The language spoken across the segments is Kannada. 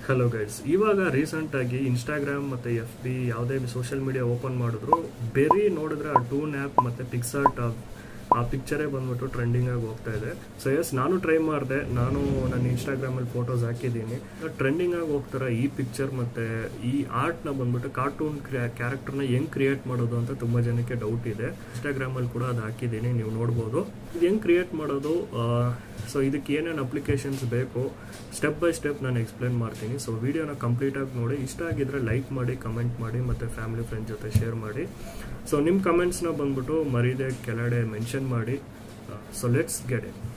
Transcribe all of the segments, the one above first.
ಹಲೋ ಗೈಸ್ ಇವಾಗ ರೀಸೆಂಟಾಗಿ ಇನ್ಸ್ಟಾಗ್ರಾಮ್ ಮತ್ತು ಎಫ್ ಬಿ ಯಾವುದೇ ಸೋಷಿಯಲ್ ಮೀಡಿಯಾ ಓಪನ್ ಮಾಡಿದ್ರು ಬೇರೆ ನೋಡಿದ್ರೆ ಆ ಟೂನ್ ಆ್ಯಪ್ ಮತ್ತು ಪಿಕ್ಸಾರ್ಟ್ ಆ ಪಿಕ್ಚರೇ ಬಂದ್ಬಿಟ್ಟು ಟ್ರೆಂಡಿಂಗ್ ಆಗಿ ಹೋಗ್ತಾ ಇದೆ ಸೊ ಎಸ್ ನಾನು ಟ್ರೈ ಮಾಡಿದೆ ನಾನು ನನ್ನ ಇನ್ಸ್ಟಾಗ್ರಾಮಲ್ಲಿ ಫೋಟೋಸ್ ಹಾಕಿದ್ದೀನಿ ಟ್ರೆಂಡಿಂಗ್ ಆಗಿ ಹೋಗ್ತಾರೆ ಈ ಪಿಕ್ಚರ್ ಮತ್ತು ಈ ಆರ್ಟ್ನ ಬಂದ್ಬಿಟ್ಟು ಕಾರ್ಟೂನ್ ಕ್ಯಾರೆಕ್ಟರ್ನ ಹೆಂಗ್ ಕ್ರಿಯೇಟ್ ಮಾಡೋದು ಅಂತ ತುಂಬ ಜನಕ್ಕೆ ಡೌಟ್ ಇದೆ ಇನ್ಸ್ಟಾಗ್ರಾಮಲ್ಲಿ ಕೂಡ ಅದು ಹಾಕಿದ್ದೀನಿ ನೀವು ನೋಡ್ಬೋದು ಇದು ಹೆಂಗ್ ಕ್ರಿಯೇಟ್ ಮಾಡೋದು ಸೊ ಇದಕ್ಕೆ ಏನೇನು ಅಪ್ಲಿಕೇಶನ್ಸ್ ಬೇಕು ಸ್ಟೆಪ್ ಬೈ ಸ್ಟೆಪ್ ನಾನು ಎಕ್ಸ್ಪ್ಲೇನ್ ಮಾಡ್ತೀನಿ ಸೊ ವಿಡಿಯೋನ ಕಂಪ್ಲೀಟಾಗಿ ನೋಡಿ ಇಷ್ಟ ಆಗಿದ್ರೆ ಲೈಕ್ ಮಾಡಿ ಕಮೆಂಟ್ ಮಾಡಿ ಮತ್ತು ಫ್ಯಾಮಿಲಿ ಫ್ರೆಂಡ್ಸ್ ಜೊತೆ ಶೇರ್ ಮಾಡಿ ಸೊ ನಿಮ್ಮ ಕಮೆಂಟ್ಸ್ನ ಬಂದ್ಬಿಟ್ಟು ಮರೀದೆ ಕೆಳಗಡೆ ಮೆನ್ಷನ್ ಮಾಡಿ ಸೊ ಲೆಟ್ಸ್ ಗೆಟ್ ಇಟ್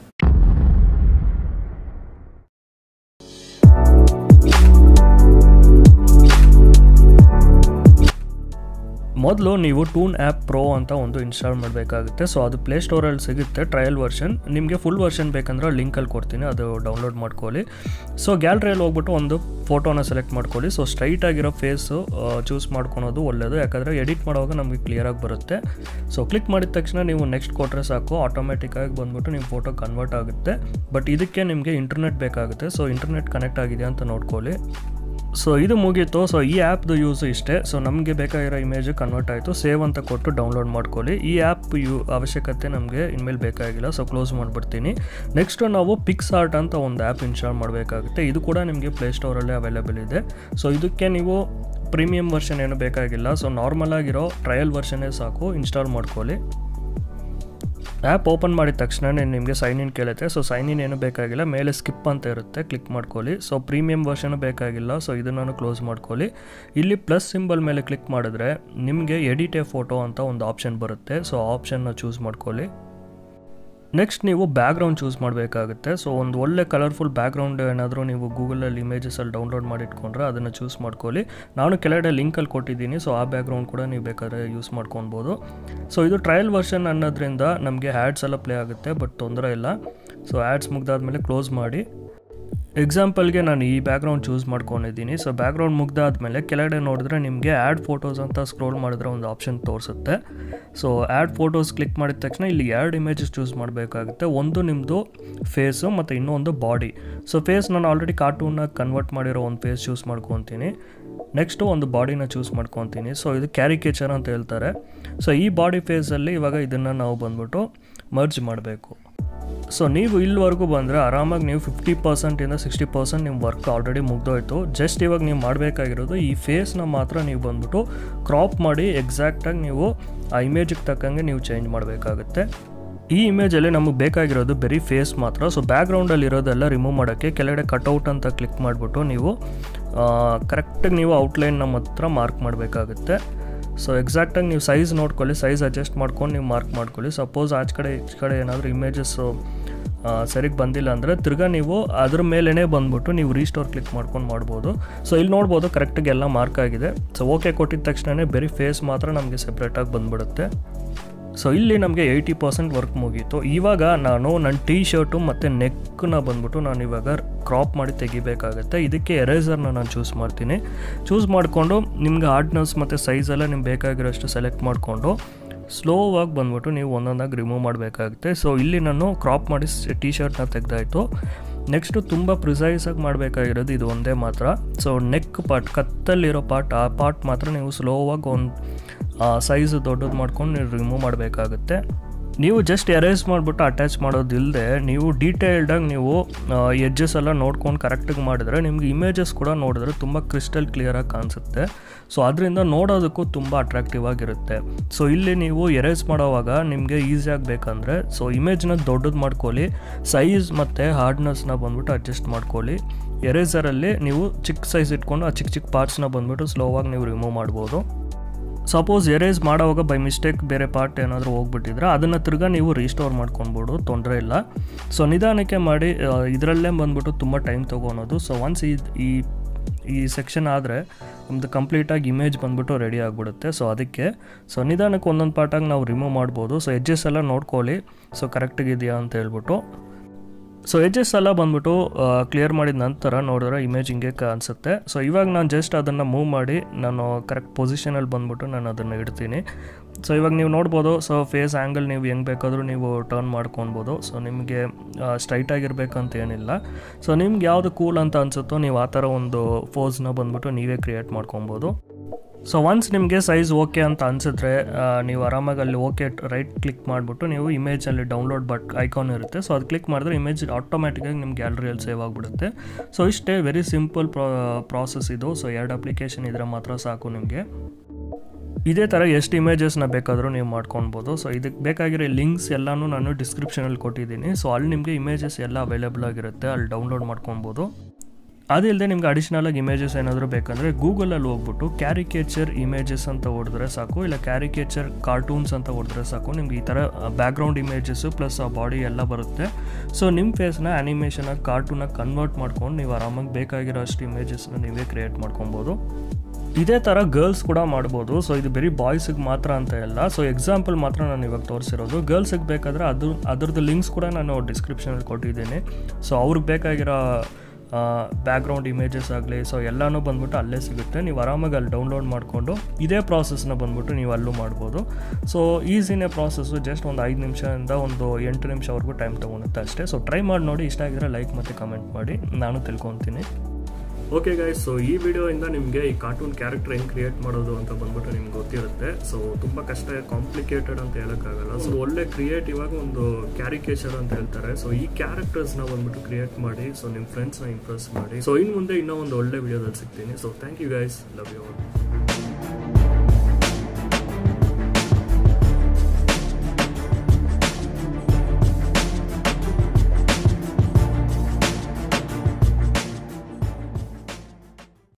ಮೊದಲು ನೀವು ಟೂನ್ ಆ್ಯಪ್ ಪ್ರೋ ಅಂತ ಒಂದು ಇನ್ಸ್ಟಾಲ್ ಮಾಡಬೇಕಾಗುತ್ತೆ ಸೊ ಅದು ಪ್ಲೇಸ್ಟೋರಲ್ಲಿ ಸಿಗುತ್ತೆ ಟ್ರಯಲ್ ವರ್ಷನ್ ನಿಮಗೆ ಫುಲ್ ವರ್ಷನ್ ಬೇಕಂದ್ರೆ ಲಿಂಕಲ್ಲಿ ಕೊಡ್ತೀನಿ ಅದು ಡೌನ್ಲೋಡ್ ಮಾಡ್ಕೊಳ್ಳಿ ಸೊ ಗ್ಯಾಲ್ರಿಯಲ್ಲಿ ಹೋಗ್ಬಿಟ್ಟು ಒಂದು ಫೋಟೋನ ಸೆಲೆಕ್ಟ್ ಮಾಡ್ಕೊಳ್ಳಿ ಸೊ ಸ್ಟ್ರೈಟ್ ಆಗಿರೋ ಫೇಸು ಚೂಸ್ ಮಾಡ್ಕೊಳೋದು ಒಳ್ಳೆಯದು ಯಾಕಂದರೆ ಎಡಿಟ್ ಮಾಡುವಾಗ ನಮಗೆ ಕ್ಲಿಯರಾಗಿ ಬರುತ್ತೆ ಸೊ ಕ್ಲಿಕ್ ಮಾಡಿದ ತಕ್ಷಣ ನೀವು ನೆಕ್ಸ್ಟ್ ಕೊಟ್ಟರೆ ಸಾಕು ಆಟೋಮೆಟಿಕ್ಕಾಗಿ ಬಂದ್ಬಿಟ್ಟು ನಿಮ್ಮ ಫೋಟೋ ಕನ್ವರ್ಟ್ ಆಗುತ್ತೆ ಬಟ್ ಇದಕ್ಕೆ ನಿಮಗೆ ಇಂಟರ್ನೆಟ್ ಬೇಕಾಗುತ್ತೆ ಸೊ ಇಂಟರ್ನೆಟ್ ಕನೆಕ್ಟ್ ಆಗಿದೆ ಅಂತ ನೋಡ್ಕೊಳ್ಳಿ ಸೊ ಇದು ಮುಗೀತು ಸೊ ಈ ಆ್ಯಪ್ದು ಯೂಸು ಇಷ್ಟೇ ಸೊ ನಮಗೆ ಬೇಕಾಗಿರೋ ಇಮೇಜ್ ಕನ್ವರ್ಟ್ ಆಯಿತು ಸೇವ್ ಅಂತ ಕೊಟ್ಟು ಡೌನ್ಲೋಡ್ ಮಾಡ್ಕೊಳ್ಳಿ ಈ ಆ್ಯಪ್ ಯು ಅವಶ್ಯಕತೆ ನಮಗೆ ಇನ್ಮೇಲೆ ಬೇಕಾಗಿಲ್ಲ ಸೊ ಕ್ಲೋಸ್ ಮಾಡಿಬಿಡ್ತೀನಿ ನೆಕ್ಸ್ಟು ನಾವು ಪಿಕ್ಸ್ ಆರ್ಟ್ ಅಂತ ಒಂದು ಆ್ಯಪ್ ಇನ್ಸ್ಟಾಲ್ ಮಾಡಬೇಕಾಗುತ್ತೆ ಇದು ಕೂಡ ನಿಮಗೆ ಪ್ಲೇಸ್ಟೋರಲ್ಲೇ ಅವೈಲೇಬಲ್ ಇದೆ ಸೊ ಇದಕ್ಕೆ ನೀವು ಪ್ರೀಮಿಯಂ ವರ್ಷನ್ ಏನು ಬೇಕಾಗಿಲ್ಲ ಸೊ ನಾರ್ಮಲ್ ಆಗಿರೋ ಟ್ರಯಲ್ ವರ್ಷನ್ನೇ ಸಾಕು ಇನ್ಸ್ಟಾಲ್ ಮಾಡ್ಕೊಳ್ಳಿ ಆ್ಯಪ್ ಓಪನ್ ಮಾಡಿದ ತಕ್ಷಣವೇ ನಿಮಗೆ ಸೈನ್ ಇನ್ ಕೇಳುತ್ತೆ ಸೊ ಸೈನ್ ಇನ್ ಏನು ಬೇಕಾಗಿಲ್ಲ ಮೇಲೆ ಸ್ಕಿಪ್ ಅಂತ ಇರುತ್ತೆ ಕ್ಲಿಕ್ ಮಾಡ್ಕೊಳ್ಳಿ ಸೊ ಪ್ರೀಮಿಯಂ ವರ್ಷನ್ ಬೇಕಾಗಿಲ್ಲ ಸೊ ಇದನ್ನು ಕ್ಲೋಸ್ ಮಾಡ್ಕೊಳ್ಳಿ ಇಲ್ಲಿ ಪ್ಲಸ್ ಸಿಂಬಲ್ ಮೇಲೆ ಕ್ಲಿಕ್ ಮಾಡಿದ್ರೆ ನಿಮಗೆ ಎಡಿಟ್ ಎ ಫೋಟೋ ಅಂತ ಒಂದು ಆಪ್ಷನ್ ಬರುತ್ತೆ ಸೊ ಆಪ್ಷನ್ನ ಚೂಸ್ ಮಾಡ್ಕೊಳ್ಳಿ ನೆಕ್ಸ್ಟ್ ನೀವು ಬ್ಯಾಕ್ಗ್ರೌಂಡ್ ಚೂಸ್ ಮಾಡಬೇಕಾಗುತ್ತೆ ಸೊ ಒಂದು ಒಳ್ಳೆ ಕಲರ್ಫುಲ್ ಬ್ಯಾಕ್ಗ್ರೌಂಡ್ ಏನಾದರೂ ನೀವು ಗೂಗಲಲ್ಲಿ ಇಮೇಜಸಲ್ಲಿ ಡೌನ್ಲೋಡ್ ಮಾಡಿಟ್ಕೊಂಡ್ರೆ ಅದನ್ನು ಚೂಸ್ ಮಾಡ್ಕೊಳ್ಳಿ ನಾನು ಕೆಳಗಡೆ ಲಿಂಕಲ್ಲಿ ಕೊಟ್ಟಿದ್ದೀನಿ ಸೊ ಆ ಬ್ಯಾಕ್ಗ್ರೌಂಡ್ ಕೂಡ ನೀವು ಬೇಕಾದ್ರೆ ಯೂಸ್ ಮಾಡ್ಕೊಬೋದು ಸೊ ಇದು ಟ್ರಯಲ್ ವರ್ಷನ್ ಅನ್ನೋದ್ರಿಂದ ನಮಗೆ ಆ್ಯಡ್ಸ್ ಎಲ್ಲ ಪ್ಲೇ ಆಗುತ್ತೆ ಬಟ್ ತೊಂದರೆ ಇಲ್ಲ ಸೊ ಆ್ಯಡ್ಸ್ ಮುಗ್ದಾದ್ಮೇಲೆ ಕ್ಲೋಸ್ ಮಾಡಿ ಎಕ್ಸಾಂಪಲ್ಗೆ ನಾನು ಈ ಬ್ಯಾಕ್ಗ್ರೌಂಡ್ ಚೂಸ್ ಮಾಡ್ಕೊಂಡಿದ್ದೀನಿ ಸೊ ಬ್ಯಾಕ್ಗ್ರೌಂಡ್ ಮುಗ್ದಾದ್ಮೇಲೆ ಕೆಳಗಡೆ ನೋಡಿದ್ರೆ ನಿಮಗೆ ಆ್ಯಡ್ ಫೋಟೋಸ್ ಅಂತ ಸ್ಕ್ರೋಲ್ ಮಾಡಿದ್ರೆ ಒಂದು ಆಪ್ಷನ್ ತೋರಿಸುತ್ತೆ ಸೊ ಆ್ಯಡ್ ಫೋಟೋಸ್ ಕ್ಲಿಕ್ ಮಾಡಿದ ತಕ್ಷಣ ಇಲ್ಲಿ ಎರಡು ಇಮೇಜಸ್ ಚೂಸ್ ಮಾಡಬೇಕಾಗುತ್ತೆ ಒಂದು ನಿಮ್ಮದು ಫೇಸು ಮತ್ತು ಇನ್ನೊಂದು ಬಾಡಿ ಸೊ ಫೇಸ್ ನಾನು ಆಲ್ರೆಡಿ ಕಾರ್ಟೂನಾಗಿ ಕನ್ವರ್ಟ್ ಮಾಡಿರೋ ಒಂದು ಫೇಸ್ ಚೂಸ್ ಮಾಡ್ಕೊತೀನಿ ನೆಕ್ಸ್ಟು ಒಂದು ಬಾಡಿನ ಚೂಸ್ ಮಾಡ್ಕೊತೀನಿ ಸೊ ಇದು ಕ್ಯಾರಿಕೇಚರ್ ಅಂತ ಹೇಳ್ತಾರೆ ಸೊ ಈ ಬಾಡಿ ಫೇಸಲ್ಲಿ ಇವಾಗ ಇದನ್ನು ನಾವು ಬಂದ್ಬಿಟ್ಟು ಮರ್ಜ್ ಮಾಡಬೇಕು ಸೊ ನೀವು ಇಲ್ಲಿವರೆಗೂ ಬಂದರೆ ಆರಾಮಾಗಿ ನೀವು ಫಿಫ್ಟಿ ಪರ್ಸೆಂಟಿಂದ ಸಿಕ್ಸ್ಟಿ ಪರ್ಸೆಂಟ್ ನಿಮ್ಮ ವರ್ಕ್ ಆಲ್ರೆಡಿ ಮುಗ್ದೋಯ್ತು ಜಸ್ಟ್ ಇವಾಗ ನೀವು ಮಾಡಬೇಕಾಗಿರೋದು ಈ ಫೇಸ್ನ ಮಾತ್ರ ನೀವು ಬಂದ್ಬಿಟ್ಟು ಕ್ರಾಪ್ ಮಾಡಿ ಎಕ್ಸಾಕ್ಟಾಗಿ ನೀವು ಆ ಇಮೇಜಿಗೆ ತಕ್ಕಂಗೆ ನೀವು ಚೇಂಜ್ ಮಾಡಬೇಕಾಗುತ್ತೆ ಈ ಇಮೇಜಲ್ಲಿ ನಮಗೆ ಬೇಕಾಗಿರೋದು ಬರೀ ಫೇಸ್ ಮಾತ್ರ ಸೊ ಬ್ಯಾಕ್ಗ್ರೌಂಡಲ್ಲಿ ಇರೋದೆಲ್ಲ ರಿಮೂವ್ ಮಾಡೋಕ್ಕೆ ಕೆಳಗಡೆ ಕಟ್ಔಟ್ ಅಂತ ಕ್ಲಿಕ್ ಮಾಡಿಬಿಟ್ಟು ನೀವು ಕರೆಕ್ಟಾಗಿ ನೀವು ಔಟ್ಲೈನ್ನ ಮಾತ್ರ ಮಾರ್ಕ್ ಮಾಡಬೇಕಾಗುತ್ತೆ ಸೊ ಎಕ್ಸಾಕ್ಟಾಗಿ ನೀವು ಸೈಜ್ ನೋಡ್ಕೊಳ್ಳಿ ಸೈಜ್ ಅಡ್ಜಸ್ಟ್ ಮಾಡ್ಕೊಂಡು ನೀವು ಮಾರ್ಕ್ ಮಾಡ್ಕೊಳ್ಳಿ ಸಪೋಸ್ ಆಚೆ ಕಡೆ ಈಚೆ ಕಡೆ ಏನಾದರೂ ಇಮೇಜಸ್ಸು ಸರಿಗೆ ಬಂದಿಲ್ಲ ಅಂದರೆ ತಿರ್ಗಾ ನೀವು ಅದ್ರ ಮೇಲೇ ಬಂದ್ಬಿಟ್ಟು ನೀವು ರೀಸ್ಟೋರ್ ಕ್ಲಿಕ್ ಮಾಡ್ಕೊಂಡು ಮಾಡ್ಬೋದು ಸೊ ಇಲ್ಲಿ ನೋಡ್ಬೋದು ಕರೆಕ್ಟಾಗಿ ಎಲ್ಲ ಮಾರ್ಕ್ ಆಗಿದೆ ಸೊ ಓಕೆ ಕೊಟ್ಟಿದ ತಕ್ಷಣವೇ ಬರೀ ಫೇಸ್ ಮಾತ್ರ ನಮಗೆ ಸೆಪ್ರೇಟಾಗಿ ಬಂದ್ಬಿಡುತ್ತೆ ಸೊ ಇಲ್ಲಿ ನಮಗೆ ಏಯ್ಟಿ ಪರ್ಸೆಂಟ್ ವರ್ಕ್ ಮುಗೀತು ಇವಾಗ ನಾನು ನನ್ನ ಟೀ ಶರ್ಟು ಮತ್ತು ನೆಕ್ನ ಬಂದ್ಬಿಟ್ಟು ನಾನು ಇವಾಗ ಕ್ರಾಪ್ ಮಾಡಿ ತೆಗಿಬೇಕಾಗುತ್ತೆ ಇದಕ್ಕೆ ಎರೇಸರ್ನ ನಾನು ಚೂಸ್ ಮಾಡ್ತೀನಿ ಚೂಸ್ ಮಾಡಿಕೊಂಡು ನಿಮ್ಗೆ ಹಾರ್ಡ್ನೆಸ್ ಮತ್ತು ಸೈಜೆಲ್ಲ ನಿಮ್ಗೆ ಬೇಕಾಗಿರೋಷ್ಟು ಸೆಲೆಕ್ಟ್ ಮಾಡಿಕೊಂಡು ಸ್ಲೋವಾಗಿ ಬಂದ್ಬಿಟ್ಟು ನೀವು ಒಂದೊಂದಾಗಿ ರಿಮೂವ್ ಮಾಡಬೇಕಾಗುತ್ತೆ ಸೊ ಇಲ್ಲಿ ನಾನು ಕ್ರಾಪ್ ಮಾಡಿ ಟೀ ಶರ್ಟ್ನ ತೆಗೆದಾಯಿತು ನೆಕ್ಸ್ಟು ತುಂಬ ಪ್ರಿಸೈಸಾಗಿ ಮಾಡಬೇಕಾಗಿರೋದು ಇದು ಒಂದೇ ಮಾತ್ರ ಸೊ ನೆಕ್ ಪಾರ್ಟ್ ಕತ್ತಲ್ಲಿರೋ ಪಾರ್ಟ್ ಆ ಪಾರ್ಟ್ ಮಾತ್ರ ನೀವು ಸ್ಲೋವಾಗಿ ಒಂದು ಸೈಜ್ ದೊಡ್ಡದು ಮಾಡ್ಕೊಂಡು ನೀವು ರಿಮೂವ್ ಮಾಡಬೇಕಾಗುತ್ತೆ ನೀವು ಜಸ್ಟ್ ಎರೇಸ್ ಮಾಡಿಬಿಟ್ಟು ಅಟ್ಯಾಚ್ ಮಾಡೋದಿಲ್ಲದೆ ನೀವು ಡೀಟೇಲ್ಡಾಗಿ ನೀವು ಎಡ್ಜಸ್ ಎಲ್ಲ ನೋಡ್ಕೊಂಡು ಕರೆಕ್ಟಾಗಿ ಮಾಡಿದ್ರೆ ನಿಮ್ಗೆ ಇಮೇಜಸ್ ಕೂಡ ನೋಡಿದ್ರೆ ತುಂಬ ಕ್ರಿಸ್ಟಲ್ ಕ್ಲಿಯರಾಗಿ ಕಾಣಿಸುತ್ತೆ ಸೊ ಅದರಿಂದ ನೋಡೋದಕ್ಕೂ ತುಂಬ ಅಟ್ರಾಕ್ಟಿವ್ ಆಗಿರುತ್ತೆ ಸೊ ಇಲ್ಲಿ ನೀವು ಎರೇಸ್ ಮಾಡೋವಾಗ ನಿಮಗೆ ಈಸಿಯಾಗಿ ಬೇಕಂದರೆ ಸೊ ಇಮೇಜ್ನ ದೊಡ್ಡದು ಮಾಡ್ಕೊಳ್ಳಿ ಸೈಜ್ ಮತ್ತು ಹಾರ್ಡ್ನೆಸ್ನ ಬಂದ್ಬಿಟ್ಟು ಅಡ್ಜಸ್ಟ್ ಮಾಡ್ಕೊಳ್ಳಿ ಎರೇಸರಲ್ಲಿ ನೀವು ಚಿಕ್ಕ ಸೈಜ್ ಇಟ್ಕೊಂಡು ಆ ಚಿಕ್ಕ ಚಿಕ್ಕ ಪಾರ್ಟ್ಸ್ನ ಬಂದ್ಬಿಟ್ಟು ಸ್ಲೋವಾಗಿ ನೀವು ರಿಮೂವ್ ಮಾಡ್ಬೋದು ಸಪೋಸ್ ಎರೇಸ್ ಮಾಡೋವಾಗ ಬೈ ಮಿಸ್ಟೇಕ್ ಬೇರೆ ಪಾರ್ಟ್ ಏನಾದರೂ ಹೋಗ್ಬಿಟ್ಟಿದ್ರೆ ಅದನ್ನು ತಿರ್ಗಾ ನೀವು ರೀಸ್ಟೋರ್ ಮಾಡ್ಕೊಬೋದು ತೊಂದರೆ ಇಲ್ಲ ಸೊ ನಿಧಾನಕ್ಕೆ ಮಾಡಿ ಇದರಲ್ಲೇ ಬಂದ್ಬಿಟ್ಟು ತುಂಬ ಟೈಮ್ ತೊಗೊಳೋದು ಸೊ ಒನ್ಸ್ ಈ ಈ ಈ ಸೆಕ್ಷನ್ ಆದರೆ ನಮ್ಮದು ಕಂಪ್ಲೀಟಾಗಿ ಇಮೇಜ್ ಬಂದ್ಬಿಟ್ಟು ರೆಡಿ ಆಗಿಬಿಡುತ್ತೆ ಸೊ ಅದಕ್ಕೆ ಸೊ ನಿಧಾನಕ್ಕೆ ಒಂದೊಂದು ಪಾರ್ಟಾಗಿ ನಾವು ರಿಮೂವ್ ಮಾಡ್ಬೋದು ಸೊ ಎಡ್ಜಸ್ ಎಲ್ಲ ನೋಡ್ಕೊಳ್ಳಿ ಸೊ ಕರೆಕ್ಟಾಗಿದೆಯಾ ಅಂತ ಹೇಳ್ಬಿಟ್ಟು ಸೊ ಎಜಸ್ ಎಲ್ಲ ಬಂದ್ಬಿಟ್ಟು ಕ್ಲಿಯರ್ ಮಾಡಿದ ನಂತರ ನೋಡಿದ್ರೆ ಇಮೇಜ್ ಹಿಂಗೆ ಕಾಣಿಸುತ್ತೆ ಸೊ ಇವಾಗ ನಾನು ಜಸ್ಟ್ ಅದನ್ನು ಮೂವ್ ಮಾಡಿ ನಾನು ಕರೆಕ್ಟ್ ಪೊಸಿಷನಲ್ಲಿ ಬಂದ್ಬಿಟ್ಟು ನಾನು ಅದನ್ನು ಇಡ್ತೀನಿ ಸೊ ಇವಾಗ ನೀವು ನೋಡ್ಬೋದು ಸೊ ಫೇಸ್ ಆ್ಯಂಗಲ್ ನೀವು ಹೆಂಗೆ ಬೇಕಾದರೂ ನೀವು ಟರ್ನ್ ಮಾಡ್ಕೊಬೋದು ಸೊ ನಿಮಗೆ ಸ್ಟ್ರೈಟ್ ಆಗಿರ್ಬೇಕಂತ ಏನಿಲ್ಲ ಸೊ ನಿಮ್ಗೆ ಯಾವುದು ಕೂಲ್ ಅಂತ ಅನಿಸುತ್ತೋ ನೀವು ಆ ಥರ ಒಂದು ಫೋಸ್ನ ಬಂದ್ಬಿಟ್ಟು ನೀವೇ ಕ್ರಿಯೇಟ್ ಮಾಡ್ಕೊಬೋದು ಸೊ ಒನ್ಸ್ ನಿಮಗೆ ಸೈಜ್ ಓಕೆ ಅಂತ ಅನಿಸಿದ್ರೆ ನೀವು ಆರಾಮಾಗಿ ಅಲ್ಲಿ ಓಕೆ ರೈಟ್ ಕ್ಲಿಕ್ ಮಾಡಿಬಿಟ್ಟು ನೀವು ಇಮೇಜಲ್ಲಿ ಡೌನ್ಲೋಡ್ ಬಟ್ ಐಕಾನ್ ಇರುತ್ತೆ ಸೊ ಅದು ಕ್ಲಿಕ್ ಮಾಡಿದ್ರೆ ಇಮೇಜ್ ಆಟೋಮ್ಯಾಟಿಕಾಗಿ ನಿಮ್ಮ ಗ್ಯಾಲರಿಯಲ್ಲಿ ಸೇವ್ ಆಗಿಬಿಡುತ್ತೆ ಸೊ ಇಷ್ಟೇ ವೆರಿ ಸಿಂಪಲ್ ಪ್ರಾಸೆಸ್ ಇದು ಸೊ ಎರಡು ಅಪ್ಲಿಕೇಶನ್ ಇದ್ರೆ ಮಾತ್ರ ಸಾಕು ನಿಮಗೆ ಇದೇ ಥರ ಎಷ್ಟು ಇಮೇಜಸ್ನ ಬೇಕಾದರೂ ನೀವು ಮಾಡ್ಕೊಳ್ಬೋದು ಸೊ ಇದಕ್ಕೆ ಬೇಕಾಗಿರೋ ಲಿಂಕ್ಸ್ ಎಲ್ಲನೂ ನಾನು ಡಿಸ್ಕ್ರಿಪ್ಷನಲ್ಲಿ ಕೊಟ್ಟಿದ್ದೀನಿ ಸೊ ಅಲ್ಲಿ ನಿಮಗೆ ಇಮೇಜಸ್ ಎಲ್ಲ ಅವೈಲೇಬಲ್ ಆಗಿರುತ್ತೆ ಅಲ್ಲಿ ಡೌನ್ಲೋಡ್ ಮಾಡ್ಕೊಬೋದು ಅದಿಲ್ಲದೆ ನಿಮ್ಗೆ ಅಡಿಷ್ನಲಾಗಿ ಇಮೇಜಸ್ ಏನಾದರೂ ಬೇಕಂದರೆ ಗೂಗಲಲ್ಲಿ ಹೋಗ್ಬಿಟ್ಟು ಕ್ಯಾರಿಕೇಚರ್ ಇಮೇಜಸ್ ಅಂತ ಹೊಡೆದ್ರೆ ಸಾಕು ಇಲ್ಲ ಕ್ಯಾರಿಕೇಚರ್ ಕಾರ್ಟೂನ್ಸ್ ಅಂತ ಹೊಡೆದ್ರೆ ಸಾಕು ನಿಮ್ಗೆ ಈ ಥರ ಬ್ಯಾಕ್ಗ್ರೌಂಡ್ ಇಮೇಜಸ್ಸು ಪ್ಲಸ್ ಆ ಬಾಡಿ ಎಲ್ಲ ಬರುತ್ತೆ ಸೊ ನಿಮ್ಮ ಫೇಸ್ನ ಆ್ಯನಿಮೇಷನಾಗಿ ಕಾರ್ಟೂನಾಗಿ ಕನ್ವರ್ಟ್ ಮಾಡ್ಕೊಂಡು ನೀವು ಆರಾಮಾಗಿ ಬೇಕಾಗಿರೋ ಅಷ್ಟು ಇಮೇಜಸ್ನ ನೀವೇ ಕ್ರಿಯೇಟ್ ಮಾಡ್ಕೊಬೋದು ಇದೇ ಥರ ಗರ್ಲ್ಸ್ ಕೂಡ ಮಾಡ್ಬೋದು ಸೊ ಇದು ಬರೀ ಬಾಯ್ಸಿಗೆ ಮಾತ್ರ ಅಂತ ಇಲ್ಲ ಸೊ ಎಕ್ಸಾಂಪಲ್ ಮಾತ್ರ ನಾನು ಇವಾಗ ತೋರಿಸಿರೋದು ಗರ್ಲ್ಸಿಗೆ ಬೇಕಾದರೆ ಅದು ಅದ್ರದ್ದು ಲಿಂಕ್ಸ್ ಕೂಡ ನಾನು ಡಿಸ್ಕ್ರಿಪ್ಷನಲ್ಲಿ ಕೊಟ್ಟಿದ್ದೀನಿ ಸೊ ಅವ್ರಿಗೆ ಬೇಕಾಗಿರೋ ಬ್ಯಾಕ್ಗ್ರೌಂಡ್ ಇಮೇಜಸ್ ಆಗಲಿ ಸೊ ಎಲ್ಲನೂ ಬಂದ್ಬಿಟ್ಟು ಅಲ್ಲೇ ಸಿಗುತ್ತೆ ನೀವು ಆರಾಮಾಗಿ ಅಲ್ಲಿ ಡೌನ್ಲೋಡ್ ಮಾಡಿಕೊಂಡು ಇದೇ ಪ್ರಾಸೆಸ್ನ ಬಂದ್ಬಿಟ್ಟು ನೀವು ಅಲ್ಲೂ ಮಾಡ್ಬೋದು ಸೊ ಈಸಿನೇ ಪ್ರಾಸೆಸ್ಸು ಜಸ್ಟ್ ಒಂದು ಐದು ನಿಮಿಷದಿಂದ ಒಂದು ಎಂಟು ನಿಮಿಷವರೆಗೂ ಟೈಮ್ ತೊಗೊಳುತ್ತೆ ಅಷ್ಟೇ ಸೊ ಟ್ರೈ ಮಾಡಿ ನೋಡಿ ಇಷ್ಟ ಆಗಿದ್ರೆ ಲೈಕ್ ಮತ್ತು ಕಮೆಂಟ್ ಮಾಡಿ ನಾನು ತಿಳ್ಕೊತೀನಿ ಓಕೆ ಗೈಸ್ ಸೊ ಈ ವಿಡಿಯೋಯಿಂದ ನಿಮಗೆ ಈ ಕಾರ್ಟೂನ್ ಕ್ಯಾರೆಕ್ಟರ್ ಹೆಂಗೆ ಕ್ರಿಯೇಟ್ ಮಾಡೋದು ಅಂತ ಬಂದ್ಬಿಟ್ಟು ನಿಮ್ಗೆ ಗೊತ್ತಿರುತ್ತೆ ಸೊ ತುಂಬ ಕಷ್ಟ ಕಾಂಪ್ಲಿಕೇಟೆಡ್ ಅಂತ ಹೇಳೋಕ್ಕಾಗಲ್ಲ ಸೊ ಒಳ್ಳೆ ಕ್ರಿಯೇಟಿವ್ ಆಗಿ ಒಂದು ಕ್ಯಾರಿಕೇಚರ್ ಅಂತ ಹೇಳ್ತಾರೆ ಸೊ ಈ ಕ್ಯಾರೆಕ್ಟರ್ಸ್ನ ಬಂದ್ಬಿಟ್ಟು ಕ್ರಿಯೇಟ್ ಮಾಡಿ ಸೊ ನಿಮ್ಮ ಫ್ರೆಂಡ್ಸ್ನ ಇಂಪ್ರೆಸ್ ಮಾಡಿ ಸೊ ಇನ್ನು ಮುಂದೆ ಇನ್ನೂ ಒಂದು ಒಳ್ಳೆ ವಿಡಿಯೋದಲ್ಲಿ ಸಿಗ್ತೀನಿ so thank you guys love you all